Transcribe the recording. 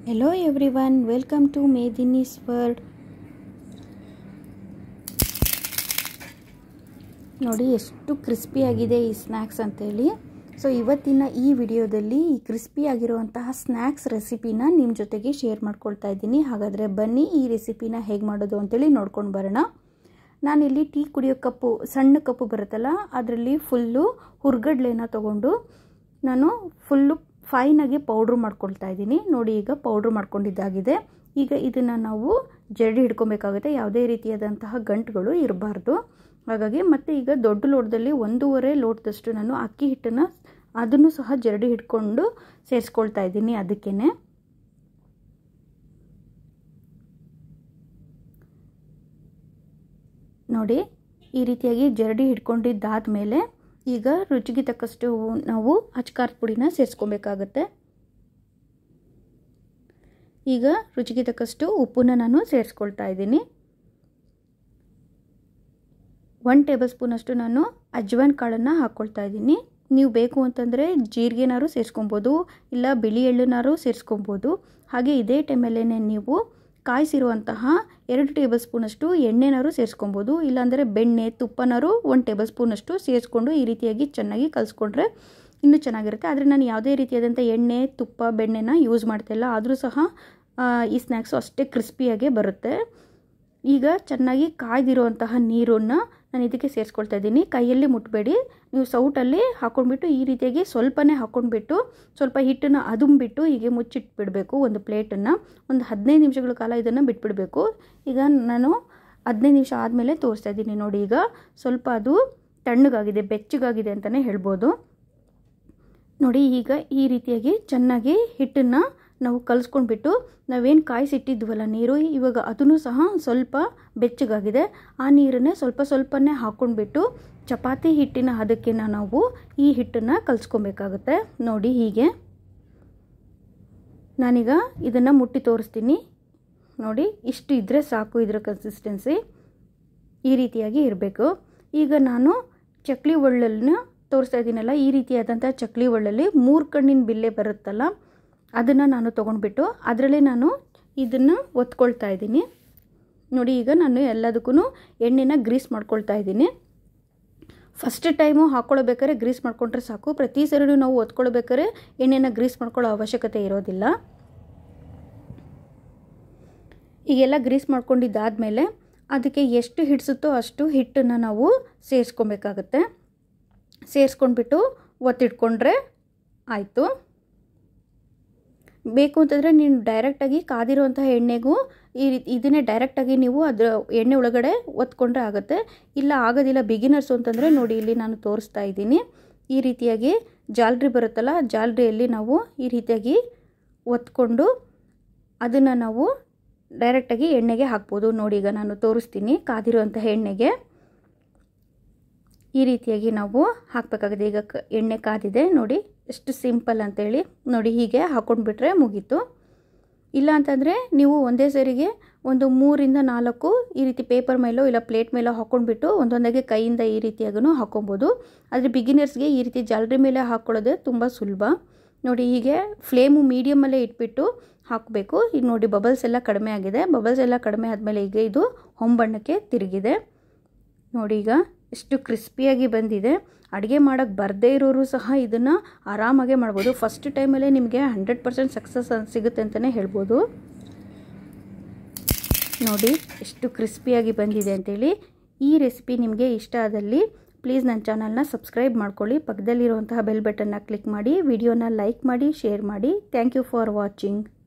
hello every one welcome to Medini's world ನೋಡಿ ಎಷ್ಟು ಕ್ರಿಸ್ಪಿಯಾಗಿದೆ ಈ ಸ್ನ್ಯಾಕ್ಸ್ ಅಂತೇಳಿ ಸೊ ಇವತ್ತಿನ ಈ ವಿಡಿಯೋದಲ್ಲಿ ಈ ಕ್ರಿಸ್ಪಿ ಆಗಿರುವಂತಹ ಸ್ನ್ಯಾಕ್ಸ್ ರೆಸಿಪಿನ ನಿಮ್ಮ ಜೊತೆಗೆ ಶೇರ್ ಮಾಡ್ಕೊಳ್ತಾ ಇದ್ದೀನಿ ಹಾಗಾದರೆ ಬನ್ನಿ ಈ ರೆಸಿಪಿನ ಹೇಗೆ ಮಾಡೋದು ಅಂತೇಳಿ ನೋಡ್ಕೊಂಡು ಬರೋಣ ನಾನಿಲ್ಲಿ ಟೀ ಕುಡಿಯೋ ಕಪ್ಪು ಸಣ್ಣ ಕಪ್ಪು ಬರುತ್ತಲ್ಲ ಅದರಲ್ಲಿ ಫುಲ್ಲು ಹುರ್ಗಡ್ಲೆನ ತೊಗೊಂಡು ನಾನು ಫುಲ್ಲು ಫೈನಾಗಿ ಪೌಡ್ರ್ ಮಾಡ್ಕೊಳ್ತಾ ಇದ್ದೀನಿ ನೋಡಿ ಈಗ ಪೌಡ್ರ್ ಮಾಡ್ಕೊಂಡಿದ್ದಾಗಿದೆ ಈಗ ಇದನ್ನು ನಾವು ಜಡಿ ಹಿಡ್ಕೊಬೇಕಾಗುತ್ತೆ ಯಾವುದೇ ರೀತಿಯಾದಂತಹ ಗಂಟುಗಳು ಇರಬಾರ್ದು ಹಾಗಾಗಿ ಮತ್ತು ಈಗ ದೊಡ್ಡ ಲೋಟದಲ್ಲಿ ಒಂದೂವರೆ ಲೋಟದಷ್ಟು ನಾನು ಅಕ್ಕಿ ಹಿಟ್ಟನ್ನು ಅದನ್ನು ಸಹ ಜರಡಿ ಹಿಡ್ಕೊಂಡು ಸೇರಿಸ್ಕೊಳ್ತಾ ಇದ್ದೀನಿ ಅದಕ್ಕೇ ನೋಡಿ ಈ ರೀತಿಯಾಗಿ ಜರಡಿ ಹಿಡ್ಕೊಂಡಿದ್ದಾದ ಮೇಲೆ ಈಗ ರುಚಿಗೆ ತಕ್ಕಷ್ಟು ನಾವು ಅಚ್ಕಾರದ ಪುಡಿನ ಸೇರಿಸ್ಕೊಬೇಕಾಗತ್ತೆ ಈಗ ರುಚಿಗೆ ತಕ್ಕಷ್ಟು ಉಪ್ಪನ್ನ ನಾನು ಸೇರಿಸ್ಕೊಳ್ತಾ ಇದ್ದೀನಿ ಒನ್ ಟೇಬಲ್ ಸ್ಪೂನಷ್ಟು ನಾನು ಅಜ್ವಾನ್ ಕಾಳನ್ನು ಹಾಕ್ಕೊಳ್ತಾ ಇದ್ದೀನಿ ನೀವು ಬೇಕು ಅಂತಂದರೆ ಜೀರಿಗೆನಾರು ಸೇರಿಸ್ಕೊಬೋದು ಇಲ್ಲ ಬಿಳಿ ಎಳ್ಳನಾರು ಸೇರಿಸ್ಕೊಬೋದು ಹಾಗೆ ಇದೇ ಟೈಮಲ್ಲೇ ನೀವು ಕಾಯಿಸಿರುವಂತಹ ಎರಡು ಟೇಬಲ್ ಸ್ಪೂನಷ್ಟು ಎಣ್ಣೆನಾರು ಸೇರಿಸ್ಕೊಬೋದು ಇಲ್ಲಾಂದರೆ ಬೆಣ್ಣೆ ತುಪ್ಪನಾರು ಒಂದು ಟೇಬಲ್ ಸ್ಪೂನಷ್ಟು ಸೇರಿಸ್ಕೊಂಡು ಈ ರೀತಿಯಾಗಿ ಚೆನ್ನಾಗಿ ಕಲಿಸ್ಕೊಂಡ್ರೆ ಇನ್ನೂ ಚೆನ್ನಾಗಿರುತ್ತೆ ಆದರೆ ನಾನು ಯಾವುದೇ ರೀತಿಯಾದಂಥ ಎಣ್ಣೆ ತುಪ್ಪ ಬೆಣ್ಣೆನ ಯೂಸ್ ಮಾಡ್ತಾಯಿಲ್ಲ ಆದರೂ ಸಹ ಈ ಸ್ನ್ಯಾಕ್ಸು ಅಷ್ಟೇ ಕ್ರಿಸ್ಪಿಯಾಗೇ ಬರುತ್ತೆ ಈಗ ಚೆನ್ನಾಗಿ ಕಾಯ್ದಿರುವಂತಹ ನೀರನ್ನು ನಾನು ಇದಕ್ಕೆ ಸೇರಿಸ್ಕೊಳ್ತಾ ಇದ್ದೀನಿ ಕೈಯಲ್ಲಿ ಮುಟ್ಟಬೇಡಿ ನೀವು ಸೌಟಲ್ಲಿ ಹಾಕ್ಕೊಂಡ್ಬಿಟ್ಟು ಈ ರೀತಿಯಾಗಿ ಸ್ವಲ್ಪನೇ ಹಾಕ್ಕೊಂಡ್ಬಿಟ್ಟು ಸ್ವಲ್ಪ ಹಿಟ್ಟನ್ನು ಅದುಂಬಿಟ್ಟು ಹೀಗೆ ಮುಚ್ಚಿಟ್ಬಿಡಬೇಕು ಒಂದು ಪ್ಲೇಟನ್ನು ಒಂದು ಹದಿನೈದು ನಿಮಿಷಗಳ ಕಾಲ ಇದನ್ನು ಬಿಟ್ಬಿಡಬೇಕು ಈಗ ನಾನು ಹದಿನೈದು ನಿಮಿಷ ಆದಮೇಲೆ ತೋರಿಸ್ತಾ ಇದ್ದೀನಿ ನೋಡಿ ಈಗ ಸ್ವಲ್ಪ ಅದು ತಣ್ಣಗಾಗಿದೆ ಬೆಚ್ಚಗಾಗಿದೆ ಅಂತಲೇ ಹೇಳ್ಬೋದು ನೋಡಿ ಈಗ ಈ ರೀತಿಯಾಗಿ ಚೆನ್ನಾಗಿ ಹಿಟ್ಟನ್ನು ನಾವು ಕಲಿಸ್ಕೊಂಡ್ಬಿಟ್ಟು ನಾವೇನು ಕಾಯಿಸಿಟ್ಟಿದ್ವಲ್ಲ ನೀರು ಇವಾಗ ಅದನ್ನು ಸಹ ಸ್ವಲ್ಪ ಬೆಚ್ಚಗಾಗಿದೆ ಆ ನೀರನ್ನೇ ಸ್ವಲ್ಪ ಸ್ವಲ್ಪನೇ ಹಾಕ್ಕೊಂಡ್ಬಿಟ್ಟು ಚಪಾತಿ ಹಿಟ್ಟಿನ ಹದಕ್ಕೆ ನಾವು ಈ ಹಿಟ್ಟನ್ನು ಕಲಿಸ್ಕೊಬೇಕಾಗುತ್ತೆ ನೋಡಿ ಹೀಗೆ ನಾನೀಗ ಇದನ್ನು ಮುಟ್ಟಿ ತೋರಿಸ್ತೀನಿ ನೋಡಿ ಇಷ್ಟು ಇದ್ದರೆ ಸಾಕು ಇದರ ಕನ್ಸಿಸ್ಟೆನ್ಸಿ ಈ ರೀತಿಯಾಗಿ ಇರಬೇಕು ಈಗ ನಾನು ಚಕ್ಲಿ ಒಳ್ಳನ್ನು ತೋರಿಸ್ತಾ ಇದ್ದೀನಲ್ಲ ಈ ರೀತಿಯಾದಂಥ ಚಕ್ಲಿ ಒಳ್ಳಲ್ಲಿ ಮೂರು ಕಣ್ಣಿನ ಬಿಲ್ಲೆ ಬರುತ್ತಲ್ಲ ಅದನ್ನು ನಾನು ತೊಗೊಂಡ್ಬಿಟ್ಟು ಅದರಲ್ಲಿ ನಾನು ಇದನ್ನು ಒತ್ಕೊಳ್ತಾ ಇದ್ದೀನಿ ನೋಡಿ ಈಗ ನಾನು ಎಲ್ಲದಕ್ಕೂ ಎಣ್ಣೆನ ಗ್ರೀಸ್ ಮಾಡ್ಕೊಳ್ತಾ ಇದ್ದೀನಿ ಫಸ್ಟ್ ಟೈಮು ಹಾಕ್ಕೊಳ್ಬೇಕಾದ್ರೆ ಗ್ರೀಸ್ ಮಾಡ್ಕೊಂಡ್ರೆ ಸಾಕು ಪ್ರತಿ ಸರಿನೂ ನಾವು ಒತ್ಕೊಳ್ಬೇಕಾದ್ರೆ ಎಣ್ಣೆನ ಗ್ರೀಸ್ ಮಾಡ್ಕೊಳ್ಳೋ ಅವಶ್ಯಕತೆ ಇರೋದಿಲ್ಲ ಈಗೆಲ್ಲ ಗ್ರೀಸ್ ಮಾಡ್ಕೊಂಡಿದ್ದಾದಮೇಲೆ ಅದಕ್ಕೆ ಎಷ್ಟು ಹಿಡಿಸುತ್ತೋ ಅಷ್ಟು ಹಿಟ್ಟನ್ನು ನಾವು ಸೇರಿಸ್ಕೊಬೇಕಾಗತ್ತೆ ಸೇರಿಸ್ಕೊಂಡ್ಬಿಟ್ಟು ಒತ್ತಿಟ್ಕೊಂಡ್ರೆ ಆಯಿತು ಬೇಕು ಅಂತಂದರೆ ನೀನು ಡೈರೆಕ್ಟಾಗಿ ಕಾದಿರುವಂತಹ ಎಣ್ಣೆಗೂ ಈ ರೀತಿ ಇದನ್ನೇ ಡೈರೆಕ್ಟಾಗಿ ನೀವು ಅದರ ಎಣ್ಣೆ ಒಳಗಡೆ ಒತ್ಕೊಂಡ್ರೆ ಆಗುತ್ತೆ ಇಲ್ಲ ಆಗೋದಿಲ್ಲ ಬಿಗಿನರ್ಸು ಅಂತಂದರೆ ನೋಡಿ ಇಲ್ಲಿ ನಾನು ತೋರಿಸ್ತಾ ಇದ್ದೀನಿ ಈ ರೀತಿಯಾಗಿ ಜಾಲ್ರಿ ಬರುತ್ತಲ್ಲ ಜಾಲ್ರಿಯಲ್ಲಿ ನಾವು ಈ ರೀತಿಯಾಗಿ ಒತ್ಕೊಂಡು ಅದನ್ನು ನಾವು ಡೈರೆಕ್ಟಾಗಿ ಎಣ್ಣೆಗೆ ಹಾಕ್ಬೋದು ನೋಡಿ ಈಗ ನಾನು ತೋರಿಸ್ತೀನಿ ಕಾದಿರುವಂತಹ ಎಣ್ಣೆಗೆ ಈ ರೀತಿಯಾಗಿ ನಾವು ಹಾಕಬೇಕಾಗಿದೆ ಈಗ ಕ ಎಣ್ಣೆ ಕಾದಿದೆ ನೋಡಿ ಎಷ್ಟು ಸಿಂಪಲ್ ಅಂತೇಳಿ ನೋಡಿ ಹೀಗೆ ಹಾಕ್ಕೊಂಡ್ಬಿಟ್ರೆ ಮುಗೀತು ಇಲ್ಲ ಅಂತಂದರೆ ನೀವು ಒಂದೇ ಸರಿಗೆ ಒಂದು ಮೂರಿಂದ ನಾಲ್ಕು ಈ ರೀತಿ ಪೇಪರ್ ಮೇಲೋ ಇಲ್ಲ ಪ್ಲೇಟ್ ಮೇಲೋ ಹಾಕ್ಕೊಂಡ್ಬಿಟ್ಟು ಒಂದೊಂದಾಗೆ ಕೈಯಿಂದ ಈ ರೀತಿಯಾಗೂ ಹಾಕ್ಕೊಬೋದು ಆದರೆ ಬಿಗಿನರ್ಸ್ಗೆ ಈ ರೀತಿ ಜಾಲರಿ ಮೇಲೆ ಹಾಕ್ಕೊಳ್ಳೋದೇ ತುಂಬ ಸುಲಭ ನೋಡಿ ಹೀಗೆ ಫ್ಲೇಮು ಮೀಡಿಯಮಲ್ಲೇ ಇಟ್ಬಿಟ್ಟು ಹಾಕಬೇಕು ಈಗ ನೋಡಿ ಬಬಲ್ಸ್ ಎಲ್ಲ ಕಡಿಮೆ ಆಗಿದೆ ಬಬಲ್ಸ್ ಎಲ್ಲ ಕಡಿಮೆ ಆದಮೇಲೆ ಈಗ ಇದು ಹೊಂಬಣ್ಣಕ್ಕೆ ತಿರುಗಿದೆ ನೋಡಿ ಈಗ ಎಷ್ಟು ಕ್ರಿಸ್ಪಿಯಾಗಿ ಬಂದಿದೆ ಅಡುಗೆ ಮಾಡೋಕ್ಕೆ ಬರದೇ ಇರೋರು ಸಹ ಇದನ್ನು ಆರಾಮಾಗೆ ಮಾಡ್ಬೋದು ಫಸ್ಟ್ ಟೈಮಲ್ಲೇ ನಿಮಗೆ ಹಂಡ್ರೆಡ್ ಪರ್ಸೆಂಟ್ ಸಕ್ಸಸ್ ಸಿಗುತ್ತೆ ಅಂತಲೇ ಹೇಳ್ಬೋದು ನೋಡಿ ಎಷ್ಟು ಕ್ರಿಸ್ಪಿಯಾಗಿ ಬಂದಿದೆ ಅಂತೇಳಿ ಈ ರೆಸಿಪಿ ನಿಮಗೆ ಇಷ್ಟ ಆದಲ್ಲಿ ಪ್ಲೀಸ್ ನನ್ನ ಚಾನಲ್ನ ಸಬ್ಸ್ಕ್ರೈಬ್ ಮಾಡ್ಕೊಳ್ಳಿ ಪಕ್ಕದಲ್ಲಿರುವಂತಹ ಬೆಲ್ ಬಟನ್ನ ಕ್ಲಿಕ್ ಮಾಡಿ ವಿಡಿಯೋನ ಲೈಕ್ ಮಾಡಿ ಶೇರ್ ಮಾಡಿ ಥ್ಯಾಂಕ್ ಯು ಫಾರ್ ವಾಚಿಂಗ್